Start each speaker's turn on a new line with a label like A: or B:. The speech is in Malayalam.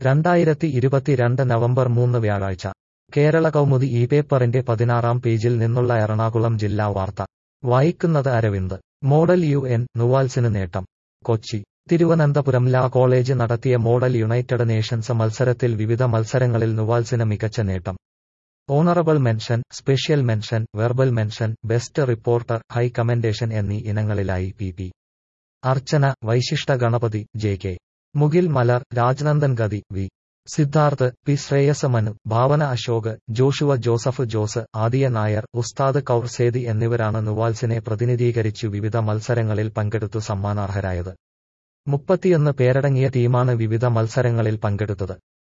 A: രണ്ടായിരത്തി ഇരുപത്തിരണ്ട് നവംബർ മൂന്ന് വ്യാഴാഴ്ച കേരള കൗമുദി ഈ പേപ്പറിന്റെ പതിനാറാം പേജിൽ നിന്നുള്ള എറണാകുളം ജില്ലാ വാർത്ത വായിക്കുന്നത് അരവിന്ദ് മോഡൽ യു എൻ നുവാൽസിന് നേട്ടം കൊച്ചി തിരുവനന്തപുരം ലാ കോളേജ് നടത്തിയ മോഡൽ യുണൈറ്റഡ് നേഷൻസ് മത്സരത്തിൽ വിവിധ മത്സരങ്ങളിൽ നുവാൽസിന് മികച്ച നേട്ടം honourable mention special mention verbal mention best reporter high commendation എന്നീ ഇനങ്ങളിലായി P P Archana Vaishishta Ganapathi J K Mukil Malar Rajnandan Gati V Siddharth P Shreyas Manu Bhavana Ashok Joshua Joseph Jose Aadhya Nair Ustad Kaur Sethi എന്നിവരാണ് നുവാൽസിനെ പ്രതിനിധീകരിച്ചു വിവിധ മത്സരങ്ങളിൽ പങ്കെടുത്തു സമ്മാനാർഹരായത് മുപ്പത്തിയൊന്ന് പേരടങ്ങിയ ടീമാണ് വിവിധ മത്സരങ്ങളിൽ പങ്കെടുത്തത്